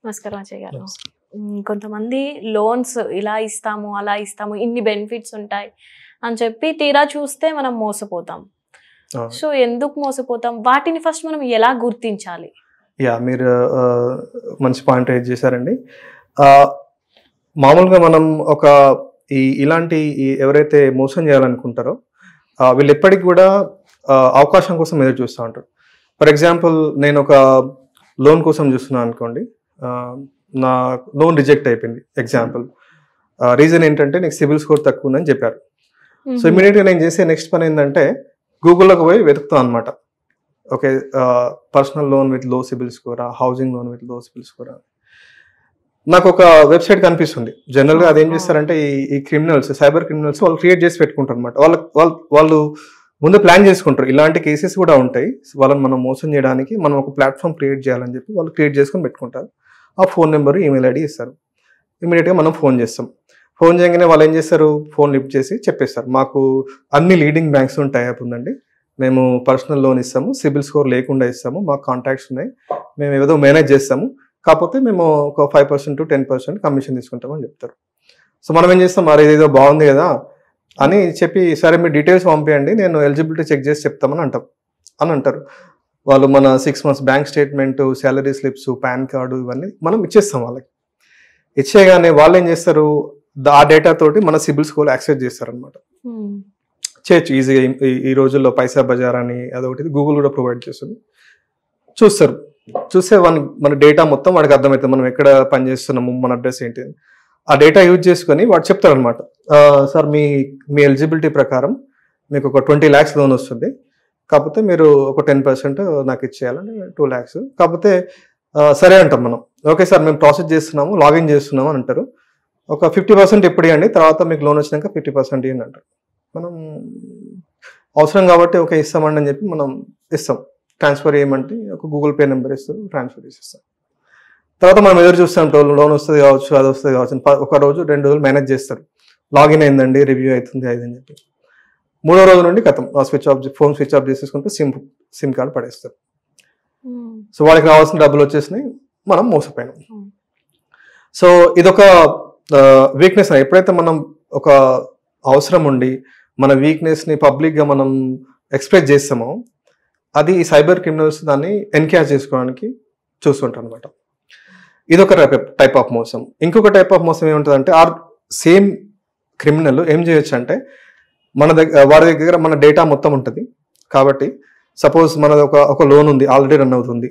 నమస్కారం అజయ్ గారు మ్, కొంతమంది లోన్స్ ఇలా ఇస్తాము అలా ఇస్తాము ఇన్ని బెనిఫిట్స్ ఉంటాయి అని చెప్పి తీరా చూస్తే మనం మోసపోతాం ఆ, సో ఎందుకు మోసపోతాం వాటిని ఫస్ట్ మనం ఎలా గుర్తించాలి యా మీరు ఆ, మంచి పాయింట్ రేజ్ చేశారండి ఆ, మామూలుగా మనం ఒక ఈ ఇలాంటి ఈ ఎవరైతే మోసం చేయాలనుకుంటారో ఆ, వీళ్ళు ఎప్పటికి కూడా ఆ, అవకాశం కోసం ఎదురు చూస్తూ ఉంటారు ఫర్ ఎగ్జాంపుల్ నేను ఒక లోన్ కోసం చూస్తున్నాను అనుకోండి ఆ, నా లోన్ రిజెక్ట్ అయిపోయింది ఎగ్జాంపుల్ రీజన్ ఏంటంటే నీకు సిబిల్ స్కోర్ తక్కువ ఉందని చెప్పారు సో ఇమీడియట్గా నేను చేసే నెక్స్ట్ పని ఏంటంటే గూగుల్లోకి పోయి వెతుకుతాను అనమాట okay personal loan with low CIBIL స్కోరా housing loan with low CIBIL స్కోరా నాకు ఒక వెబ్సైట్ కనిపిస్తుంది జనరల్గా అదేం చేస్తారంటే ఈ ఈ క్రిమినల్స్ సైబర్ క్రిమినల్స్ వాళ్ళు క్రియేట్ చేసి పెట్టుకుంటారు అనమాట వాళ్ళ వాళ్ళు వాళ్ళు ముందు ప్లాన్ చేసుకుంటారు ఇలాంటి కేసెస్ కూడా ఉంటాయి వాళ్ళని మనం మోసం చేయడానికి మనం ఒక ప్లాట్ఫామ్ క్రియేట్ చేయాలని చెప్పి వాళ్ళు క్రియేట్ చేసుకొని పెట్టుకుంటారు ఆ ఫోన్ నెంబర్ ఈమెయిల్ ఐడి ఇస్తారు ఇమీడియట్గా మనం ఫోన్ చేస్తాం ఫోన్ చేయగానే వాళ్ళు ఏం చేస్తారు ఫోన్ లిఫ్ట్ చేసి చెప్పేస్తారు మాకు అన్ని లీడింగ్ బ్యాంక్స్ ఉంటాయి యాప్ ఉందండి మేము పర్సనల్ లోన్ ఇస్తాము సిబిల్ స్కోర్ లేకుండా ఇస్తాము మాకు కాంటాక్ట్స్ ఉన్నాయి మేము ఏదో మేనేజ్ చేస్తాము కాకపోతే మేము ఒక five percent to ten percent commission తీసుకుంటామని చెప్తారు సో మనం ఏం చేస్తాం మరి ఇదేదో బాగుంది కదా అని చెప్పి సరే మీరు డీటెయిల్స్ పంపించండి నేను ఎలిజిబిలిటీ చెక్ చేసి చెప్తామని అంటాం అని అంటారు వాళ్ళు మన six months bank statement salary slips PAN card ఇవన్నీ మనం ఇచ్చేస్తాం వాళ్ళకి ఇచ్చేయగానే వాళ్ళు ఏం చేస్తారు ద- ఆ డేటా తోటి మన సిబిల్ స్కోర్ యాక్సెస్ చేస్తారనమాట మ్, చేయొచ్చు ఈజీగా ఈ- ఈ- ఈ రోజుల్లో పైసా బజార్ అని అదొకటి గూగుల్ కూడా ప్రొవైడ్ చేస్తుంది చూస్తారు చూస్తే మన మన డేటా మొత్తం వాడికి అర్థమవుతుంది మనం ఎక్కడ పని చేస్తున్నాము మన అడ్రస్ ఏంటి అని. ఆ డేటా యూజ్ చేసుకొని వాడు చెప్తారు అనమాట సార్ మీ మీ ఎలిజిబిలిటీ ప్రకారం మీకు ఒక ట్వంటీ ల్యాక్స్ లోన్ వస్తుంది కాకపోతే మీరు ఒక టెన్ పర్సెంట్ నాకు ఇచ్చేయాలని టూ ల్యాక్స్ కాకపోతే ఆ, సరే అంటాం మనం ఓకే సార్ మేము ప్రాసెస్ చేస్తున్నాము లాగిన్ చేస్తున్నాము అని అంటారు ఒక ఫిఫ్టీ పర్సెంట్ ఎప్పుడు ఇవ్వండి తర్వాత మీకు లోన్ వచ్చినాక ఫిఫ్టీ పర్సెంట్ ఇవ్వండి అంటారు మనం అవసరం కాబట్టి ఓకే ఇస్తామండి అని చెప్పి మనం ఇస్తాం ట్రాన్స్ఫర్ చేయమంటే ఒక గూగుల్ పే నెంబర్ ఇస్తారు ట్రాన్స్ఫర్ చేసిస్తాం తర్వాత మనం ఎదురు చూస్తాం లోన్ వస్తుంది కావచ్చు అది వస్తుంది కావచ్చు అని ప- ఒక రోజు రెండు రోజులు మేనేజ్ చేస్తారు లాగిన్ అయిందండి రివ్యూ అవుతుంది అది అని చెప్పి మూడో రోజు నుండి కథం switch off phone switch off చేసేసుకుంటే సిమ్ సిమ్ కార్డ్ పడేస్తారు మ్, సో వాళ్ళకి రావాల్సిన డబ్బులు వచ్చేసినాయి మనం మోసపోయినాం Hmm. సో ఇదొక వీక్నెస్ ఎప్పుడైతే మనం ఒక అవసరం ఉండి మన వీక్నెస్ ని పబ్లిక్ గా మనం ఎక్స్ప్రెస్ చేస్తామో అది ఈ సైబర్ క్రిమినల్స్ దాన్ని ఎన్క్యాచ్ చేసుకోవడానికి చూస్తుంటారు అనమాట ఇదొక టైప్ టైప్ ఆఫ్ మోసం ఇంకొక టైప్ ఆఫ్ మోసం ఏముంటుందంటే ఆర్ సేమ్ క్రిమినల్ ఏం చేయొచ్చు అంటే మన దగ్గర వాడి దగ్గర మన డేటా మొత్తం ఉంటుంది కాబట్టి సపోజ్ మనది ఒక ఒక లోన్ ఉంది ఆల్రెడీ రన్ అవుతుంది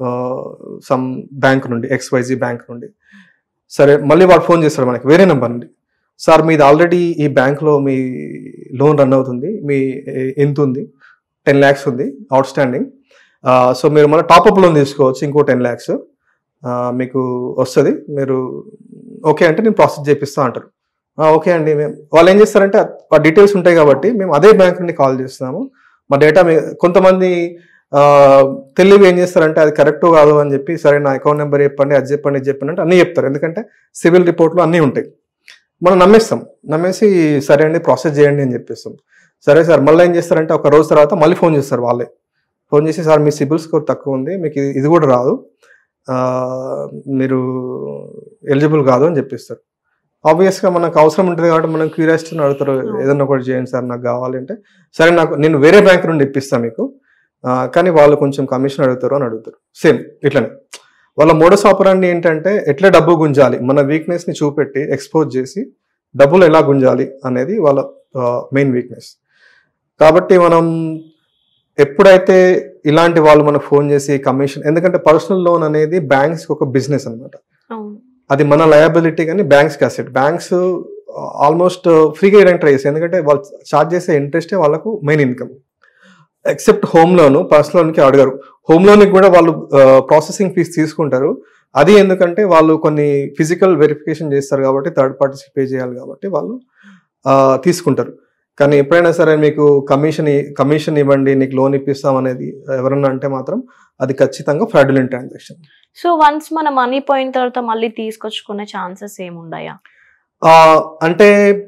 సమ్ బ్యాంక్ నుండి ఎక్స్వైజీ బ్యాంక్ నుండి సరే మళ్ళీ వాడు ఫోన్ చేస్తాడు మనకి వేరే నెంబర్ నుండి సార్ మీది ఆల్రెడీ ఈ బ్యాంక్లో మీ లోన్ రన్ అవుతుంది మీ ఎ- ఎంత ఉంది టెన్ ల్యాక్స్ ఉంది అవుట్ స్టాండింగ్ సో మీరు మళ్ళీ టాప్అప్ లోన్ తీసుకోవచ్చు ఇంకో టెన్ ల్యాక్స్ మీకు వస్తుంది మీరు ఓకే అంటే నేను ప్రాసెస్ చేపిస్తా అంటారు "ఆ, ఓకే అండి మేము వాళ్ళు ఏం చేస్తారంటే ఆ డీటెయిల్స్ ఉంటాయి కాబట్టి మేము అదే బ్యాంక్ నుండి కాల్ చేస్తున్నాము మా డేటా మీ కొంతమంది ఆ, తెలివి ఏం చేస్తారంటే అది కరెక్ట్ కాదు అని చెప్పి సరే నా అకౌంట్ నెంబర్ చెప్పండి అది చెప్పండి ఇది చెప్పండి అంటే అన్నీ చెప్తారు ఎందుకంటే సివిల్ రిపోర్ట్లు అన్నీ ఉంటాయి మనం నమ్మేస్తాం నమ్మేసి సరే అండి ప్రాసెస్ చేయండి అని చెప్పేస్తాం సరే సార్ మళ్ళీ ఏం చేస్తారంటే ఒక రోజు తర్వాత మళ్ళీ ఫోన్ చేస్తారు వాళ్ళే ఫోన్ చేసి సార్ మీ సిబిల్ స్కోర్ తక్కువ ఉంది మీకు ఇది- ఇది కూడా రాదు ఆ, మీరు ఎలిజిబుల్ కాదు అని చెప్పిస్తారు ఆబ్వియస్గా మనకు అవసరం ఉంటుంది కాబట్టి మనం క్యూరియాసిటీని అడుగుతారు ఏదన్నా ఒకటి చేయండి సార్ నాకు కావాలి అంటే సరే నాకు నేను వేరే బ్యాంక్ నుండి ఇప్పిస్తాను మీకు ఆ, కానీ వాళ్ళు కొంచెం కమిషన్ అడుగుతారు అని అడుగుతారు సేమ్ ఇట్లనే వాళ్ళ మోడస్ ఆపరాండి ఏంటంటే ఎట్లా డబ్బు గుంజాలి మన వీక్నెస్ ని చూపెట్టి ఎక్స్పోజ్ చేసి డబ్బులు ఎలా గుంజాలి అనేది వాళ్ళ మెయిన్ వీక్నెస్ కాబట్టి మనం ఎప్పుడైతే ఇలాంటి వాళ్ళు మనకు ఫోన్ చేసి కమిషన్ ఎందుకంటే పర్సనల్ లోన్ అనేది బ్యాంక్స్ ఒక బిజినెస్ అన్నమాట అవును అది మన లయబిలిటీ కానీ బ్యాంక్స్ అసెట్ బ్యాంక్స్ ఆల్మోస్ట్ ఫ్రీగా ఇవ్వడానికి ట్రై చేస్తాయి ఎందుకంటే వాళ్ళు చార్జ్ చేసే ఇంట్రెస్టే వాళ్ళకు main income except home loan personal లోన్కి అడగరు హోమ్ లోన్కి కూడా వాళ్ళు ప్రాసెసింగ్ ఫీస్ తీసుకుంటారు అది ఎందుకంటే వాళ్ళు కొన్ని ఫిజికల్ వెరిఫికేషన్ చేస్తారు కాబట్టి థర్డ్ పార్టీస్కి పే చేయాలి కాబట్టి వాళ్ళు ఆ, తీసుకుంటారు కానీ ఎప్పుడైనా సరే మీకు కమిషన్ కమిషన్ ఇవ్వండి నీకు లోన్ ఇప్పిస్తాం అనేది ఎవరన్నా అంటే మాత్రం అది ఖచ్చితంగా ఫ్రాడ్యులెంట్ ట్రాన్సాక్షన్ సో వన్స్ మన మనీ పోయిన తర్వాత మళ్ళీ తీసుకొచ్చుకునే ఛాన్సెస్ ఏముండయా ఆ, అంటే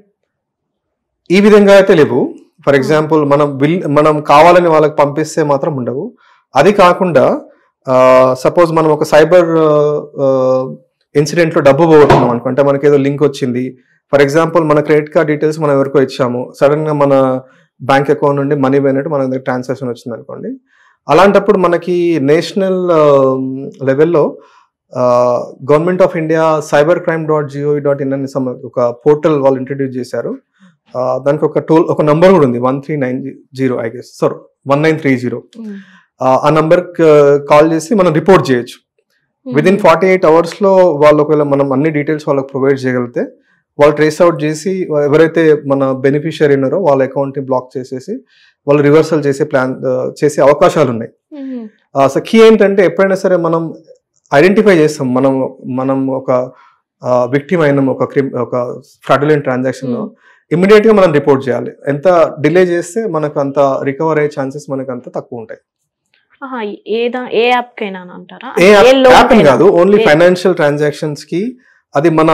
ఈ విధంగా అయితే లేవు ఫర్ ఎగ్జాంపుల్ మనం బిల్ మనం కావాలని వాళ్ళకి పంపిస్తే మాత్రం ఉండవు అది కాకుండా సపోజ్ మనం ఒక సైబర్ ఇన్సిడెంట్లో డబ్బు పోగొట్టుకున్నాం అనుకో అంటే మనకి ఏదో లింక్ వచ్చింది ఫర్ ఎగ్జాంపుల్ మన క్రెడిట్ కార్డ్ డీటెయిల్స్ మనం ఎవరికో ఇచ్చాము సడన్ గా మన బ్యాంక్ అకౌంట్ నుండి మనీ పోయినట్టు మన దగ్గర ట్రాన్సాక్షన్ వచ్చింది అనుకోండి అలాంటప్పుడు మనకి నేషనల్ లెవెల్లో government of India cyber crime dot GOV dot in అని some- ఒక పోర్టల్ వాళ్ళు ఇంట్రడ్యూస్ చేశారు ఆ, దానికి ఒక టోల్ ఒక నంబర్ కూడా ఉంది one three nine zero I guess sorry one nine three zero ఆ నంబర్ కాల్ చేసి మనం రిపోర్ట్ చేయొచ్చు within forty eight hours లో వాళ్ళు ఒకవేళ మనం అన్ని డీటెయిల్స్ వాళ్ళకి ప్రొవైడ్ చేయగలిగితే వాళ్ళు ట్రేస్ అవుట్ చేసి ఎవరైతే మన బెనిఫిషియరీ ఉన్నారో వాళ్ళ అకౌంట్ ని బ్లాక్ చేసేసి వాళ్ళు రివర్సల్ చేసే ప్లాన్ చేసే అవకాశాలు ఉన్నాయి సో కీ ఏంటంటే ఎప్పుడైనా సరే మనం ఐడెంటిఫై చేస్తాం మనం మనం ఒక విక్టిమ్ అయిన ఒక క్రిమ్ ఒక ఫ్రాడులెంట్ ట్రాన్సాక్షన్ లో ఇమీడియట్ గా మనం రిపోర్ట్ చేయాలి ఎంత డిలే చేస్తే మనకు అంత రికవర్ అయ్యే ఛాన్సెస్ మనకు అంత తక్కువ ఉంటాయి ఏదా ఏ యాప్ కైనా అంటారా ఏ loan యాప్ కైనా? కాదు ఓన్లీ ఏ- ఫైనాన్షియల్ ట్రాన్సాక్షన్స్ కి అది మన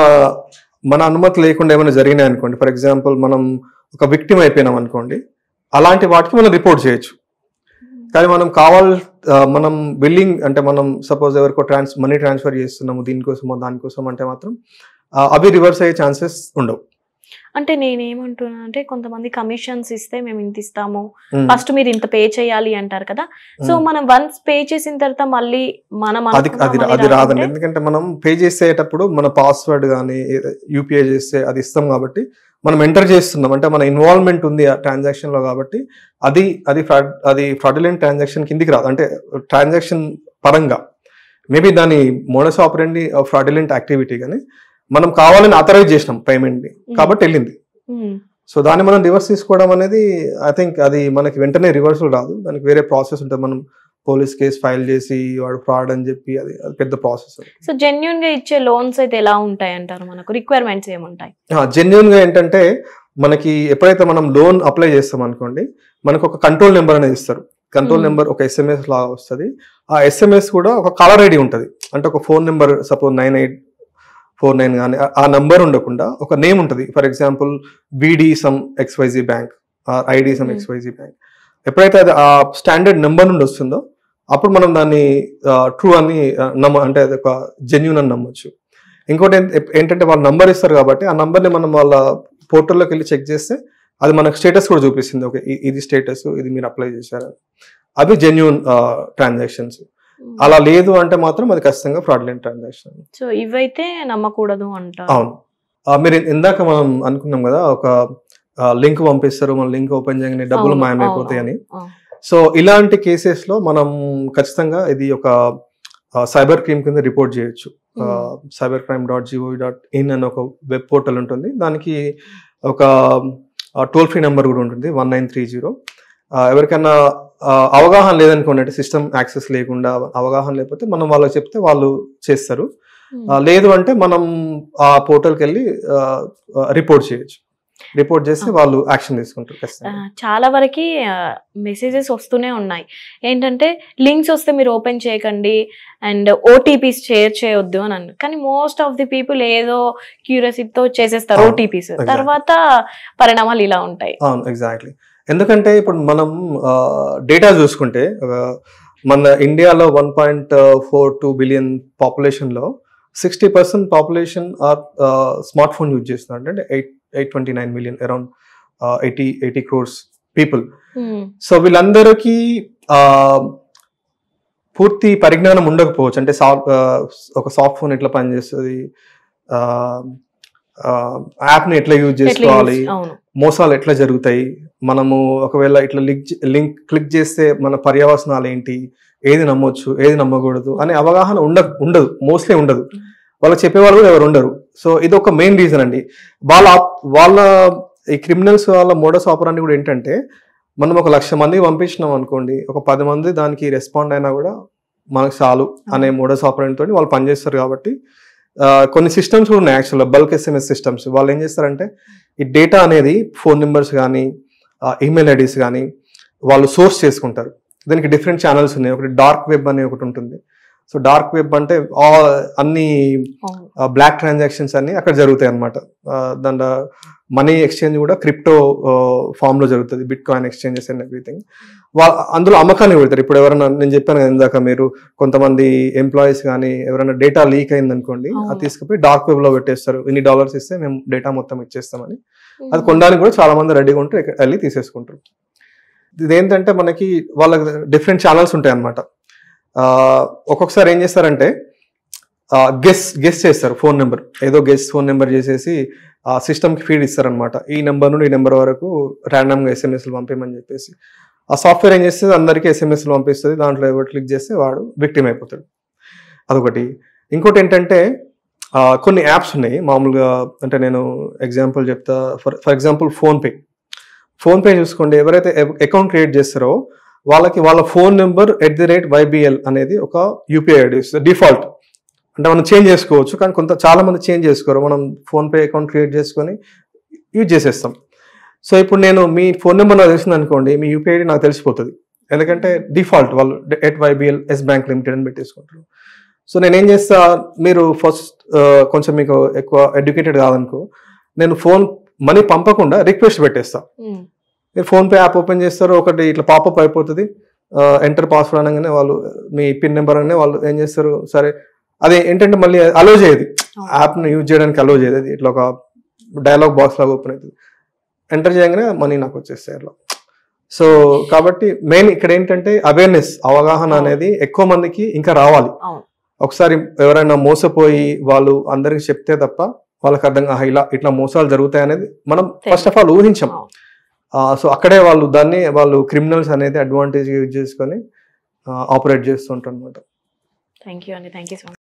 మన అనుమతి లేకుండా ఏమైనా జరిగినాయి అనుకోండి ఫర్ ఎగ్జాంపుల్ మనం ఒక విక్టిమ్ అయిపోయినాం అనుకోండి అలాంటి వాటికి మనం రిపోర్ట్ చేయొచ్చు కానీ మనం కావాలి ఆ, మనం బిల్లింగ్ అంటే మనం సపోజ్ ఎవరికో ట్రాన్స్ మనీ ట్రాన్స్ఫర్ చేస్తున్నాము దీనికోసమో దానికోసం అంటే మాత్రం ఆ, అవి రివర్స్ అయ్యే ఛాన్సెస్ ఉండవు అంటే నేనేమంటున్నా అంటే కొంతమంది కమిషన్స్ ఇస్తే మేము ఇంత ఇస్తాము ఉమ్. ఫస్ట్ మీరు ఇంత పే చేయాలి అంటారు కదా సో ఉమ్. మనం వన్స్ పే చేసిన తర్వాత మళ్ళీ మనం అది అనుకున్న అది money అది రాదండి రాకుంటే- ఎందుకంటే మనం పే చేసేటప్పుడు మన పాస్వర్డ్ కానీ యూపీఐ చేస్తే అది ఇస్తాం కాబట్టి మనం ఎంటర్ చేస్తున్నాం అంటే మన ఇన్వాల్వ్మెంట్ ఉంది ఆ ట్రాన్సాక్షన్ లో కాబట్టి అది అది fraud అది ఫ్రాడులెంట్ ట్రాన్సాక్షన్ కిందికి రాదు అంటే ట్రాన్సాక్షన్ పరంగా మేబీ దాని మోడస్ ఆపరండి ఫ్రాడులెంట్ యాక్టివిటీ కానీ మనం కావాలని అథరైజ్ చేసినాం పేమెంట్ ని కాబట్టి వెళ్ళింది ఉమ్. సో దాన్ని మనం రివర్స్ తీసుకోవడం అనేది ఐ థింక్ అది మనకి వెంటనే రివర్సల్ రాదు దానికి వేరే ప్రాసెస్ ఉంటుంది మనం పోలీస్ కేసు ఫైల్ చేసి వాడు ఫ్రాడ్ అని చెప్పి అది అది పెద్ద ప్రాసెస్ సో జెన్యున్ గా ఇచ్చే లోన్స్ అయితే ఎలా ఉంటాయి అంటారు మనకు రిక్వైర్మెంట్స్ ఏముంటాయి జెన్యున్ గా ఏంటంటే మనకి ఎప్పుడైతే మనం లోన్ అప్లై చేస్తాం అనుకోండి మనకు ఒక కంట్రోల్ నెంబర్ అనేది ఇస్తారు కంట్రోల్ Hmm. నెంబర్ ఒక ఎస్ఎంఎస్ లాగా వస్తుంది ఆ ఎస్ఎంఎస్ కూడా ఒక కాలర్ ఐడి ఉంటుంది అంటే ఒక phone number suppose nine eight four nine కానీ ఆ నంబర్ ఉండకుండా ఒక నేమ్ ఉంటుంది for example BD some XYZ bank ID some Hmm. XYZ bank ఎప్పుడైతే అది ఆ స్టాండర్డ్ నెంబర్ నుండి వస్తుందో అప్పుడు మనం దాన్ని ట్రూ అని ఆ, నమ్మ అంటే అది ఒక జెన్యున్ అని నమ్మొచ్చు ఇంకోటి ఏం- ఏంటంటే వాళ్ళు నంబర్ ఇస్తారు కాబట్టి ఆ నంబర్ని మనం వాళ్ళ పోర్టల్లోకి వెళ్ళి చెక్ చేస్తే అది మనకు స్టేటస్ కూడా చూపిస్తుంది ఓకే ఇ- ఇది స్టేటస్ ఇది మీరు అప్లై చేశారు అవి జెన్యున్ ట్రాన్సాక్షన్స్ అలా లేదు అంటే మాత్రం అది ఖచ్చితంగా ఫ్రాడ్లెంట్ ట్రాన్సాక్షన్ సో ఇవైతే నమ్మకూడదు అంటారు అవును ఆ, మీరు ఇందాక మనం అనుకున్నాం కదా ఒక లింక్ పంపిస్తారు మన లింక్ ఓపెన్ చేయగానే డబ్బులు అవును, మాయమైపోతాయి అవును, అని అవును. సో ఇలాంటి కేసెస్ లో మనం ఖచ్చితంగా ఇది ఒక సైబర్ క్రైమ్ కింద రిపోర్ట్ చేయొచ్చు Hmm. Cyber crime dot GOV dot in అని ఒక వెబ్ పోర్టల్ ఉంటుంది దానికి ఒక టోల్ ఫ్రీ నెంబర్ కూడా ఉంటుంది వన్ నైన్ త్రీ జీరో ఎవరికైనా ఆ, అవగాహన లేదనుకోండి అంటే సిస్టమ్ యాక్సెస్ లేకుండా అవగాహన లేకపోతే మనం వాళ్ళకి చెప్తే వాళ్ళు చేస్తారు ఉమ్. ఆ, లేదు అంటే మనం ఆ పోర్టల్కి వెళ్ళి రిపోర్ట్ చేయొచ్చు రిపోర్ట్ చేసి Ah. వాళ్ళు యాక్షన్ తీసుకుంటారు ఆ, ఖచ్చితంగా చాలా వరకు మెసేజెస్ వస్తూనే ఉన్నాయి ఏంటంటే లింక్స్ వస్తే మీరు ఓపెన్ చేయకండి అండ్ ఓటీపీస్ షేర్ చేయొద్దు అని అన్నారు కానీ మోస్ట్ ఆఫ్ ది పీపుల్ ఏదో క్యూరియాసిటీతో చేసేస్తారు అవును, ఓటీపీస్ exactly. తర్వాత పరిణామాలు ఇలా ఉంటాయి అవును ఎగ్జాక్ట్లీ ఎందుకంటే ఇప్పుడు మనం డేటా చూసుకుంటే ఆ, మన ఇండియాలో one point four two billion పాపులేషన్లో sixty percent population are smartphone use చేస్తున్నారు అంటే eight eight twenty nine million around eighty eighty crores people um, so వీళ్ళందరికీ ఆ, పూర్తి పరిజ్ఞానం ఉండకపోవచ్చు అంటే సాఫ్ట్ ఒక సాఫ్ట్ ఫోన్ ఎట్లా పనిచేస్తుంది యాప్ని ఎట్లా యూజ్ ఎట్లా చేసుకోవాలి use- అవును మోసాలు ఎట్లా జరుగుతాయి మనము ఒకవేళ ఇట్లా లింక్ లింక్ క్లిక్ చేస్తే మన పర్యవసనాలు ఏంటి ఏది నమ్మొచ్చు ఏది నమ్మకూడదు అనే అవగాహన ఉండ ఉండదు మోస్ట్లీ ఉండదు వాళ్ళకి చెప్పేవాళ్ళు కూడా ఎవరు ఉండరు సో ఇది ఒక మెయిన్ రీజన్ అండి వాళ్ళ వాళ్ళ ఈ క్రిమినల్స్ వాళ్ళ మోడస్ ఆపరాన్ని కూడా ఏంటంటే మనం ఒక లక్ష మంది పంపించినాం అనుకోండి ఒక పది మంది దానికి రెస్పాండ్ అయినా కూడా మనకు చాలు అనే మోడస్ ఆపరెంట్ తోటి వాళ్ళు పనిచేస్తారు కాబట్టి ఆ, కొన్ని సిస్టమ్స్ కూడా ఉన్నాయి యాక్చువల్గా బల్క్ ఎస్ఎంఎస్ సిస్టమ్స్ వాళ్ళు ఏం చేస్తారంటే ఈ డేటా అనేది ఫోన్ నెంబర్స్ కానీ ఈమెయిల్ ఐడీస్ కానీ వాళ్ళు సోర్స్ చేసుకుంటారు దీనికి డిఫరెంట్ ఛానల్స్ ఉన్నాయి ఒకటి డార్క్ వెబ్ అనే ఒకటి ఉంటుంది సో డార్క్ వెబ్ అంటే all- అన్ని అవును. బ్లాక్ ట్రాన్సాక్షన్స్ అన్ని అక్కడ జరుగుతాయి అనమాట దాంట్లో మనీ ఎక్స్చేంజ్ కూడా క్రిప్టో ఫామ్ లో జరుగుతుంది bitcoin exchanges and everything అందులో అమ్మకాన్ని పెడతారు ఇప్పుడు ఎవరైనా నేను చెప్పాను కదా ఇందాక మీరు కొంతమంది ఎంప్లాయీస్ కానీ ఎవరైనా డేటా లీక్ అయింది అనుకోండి అవును. అది తీసుకుపోయి డార్క్ వెబ్ లో పెట్టేస్తారు ఇన్ని డాలర్స్ ఇస్తే మేము డేటా మొత్తం ఇచ్చేస్తామని అది కొనడానికి కూడా చాలా మంది రెడీగా ఉంటే ఇక్కడ వెళ్ళి తీసేసుకుంటారు ఇదేంటంటే మనకి వాళ్ళకి డిఫరెంట్ ఛానల్స్ ఉంటాయి అనమాట ఒక్కొక్కసారి ఏం చేస్తారంటే గెస్ గెస్ చేస్తారు ఫోన్ నెంబర్ ఏదో గెస్ ఫోన్ నెంబర్ చేసేసి ఆ సిస్టమ్కి ఫీడ్ ఇస్తారనమాట ఈ నెంబర్ నుండి ఈ నెంబర్ వరకు ర్యాండమ్గా ఎస్ఎంఎస్లు పంపించమని చెప్పేసి ఆ సాఫ్ట్వేర్ ఏం చేస్తుంది అందరికీ ఎస్ఎంఎస్లు పంపిస్తుంది దాంట్లో ఎవరు క్లిక్ చేస్తే వాడు విక్టిమ్ అయిపోతాడు అదొకటి ఇంకోటి ఏంటంటే ఆ, కొన్ని యాప్స్ ఉన్నాయి మామూలుగా అంటే నేను ఎగ్జాంపుల్ చెప్తా for for example PhonePe PhonePe చూసుకోండి ఎవరైతే అకౌంట్ క్రియేట్ చేస్తారో వాళ్ళకి వాళ్ళ phone number at the rate YBL అనేది ఒక యూపీఐ ఐడి ఇస్తుంది డిఫాల్ట్ అంటే మనం చేంజ్ చేసుకోవచ్చు కానీ కొంత చాలా మంది చేంజ్ చేసుకోరు మనం ఫోన్పే అకౌంట్ క్రియేట్ చేసుకొని యూజ్ చేసేస్తాం సో ఇప్పుడు నేను మీ ఫోన్ నెంబర్ నాకు తెలిసింది అనుకోండి మీ యూపీఐ ఐడి నాకు తెలిసిపోతుంది ఎందుకంటే డిఫాల్ట్ వాళ్ళు at YBL Yes Bank Limited అని పెట్టేసుకుంటారు సో నేను ఏం చేస్తా మీరు ఫస్ట్ కొంచెం మీకు ఎక్కువ ఎడ్యుకేటెడ్ కాదనుకో నేను ఫోన్ మనీ పంపకుండా రిక్వెస్ట్ పెట్టేస్తా ఉమ్. మీరు ఫోన్పే యాప్ ఓపెన్ చేస్తారు ఒకటి ఇట్లా పాపప్ అయిపోతుంది ఎంటర్ పాస్వర్డ్ అనగానే వాళ్ళు మీ పిన్ నెంబర్ అనగానే వాళ్ళు ఏం చేస్తారు సరే అదే ఏంటంటే మళ్ళీ అలో చేయదు యాప్ని యూజ్ చేయడానికి అలో చేయదు అది ఇట్లా ఒక డైలాగ్ బాక్స్ లాగా ఓపెన్ అవుతుంది ఎంటర్ చేయగానే మనీ నాకు వచ్చేస్తాయి అట్లా సో కాబట్టి మెయిన్ ఇక్కడ ఏంటంటే అవేర్నెస్ అవగాహన అనేది ఎక్కువ మందికి ఇంకా రావాలి అవును. ఒకసారి ఎవరైనా మోసపోయి వాళ్ళు అందరికి చెప్తే తప్ప వాళ్ళకి అర్థం కాదు, ఇలా ఇట్లా మోసాలు జరుగుతాయి అనేది మనం ఫస్ట్ ఆఫ్ ఆల్ ఊహించాం అవును. సో అక్కడే వాళ్ళు దాన్ని వాళ్ళు క్రిమినల్స్ అనేది అడ్వాంటేజ్ యూజ్ చేసుకొని ఆపరేట్ చేస్తుంటారు అనమాట థ్యాంక్ యూ అండి థ్యాంక్ యూ సో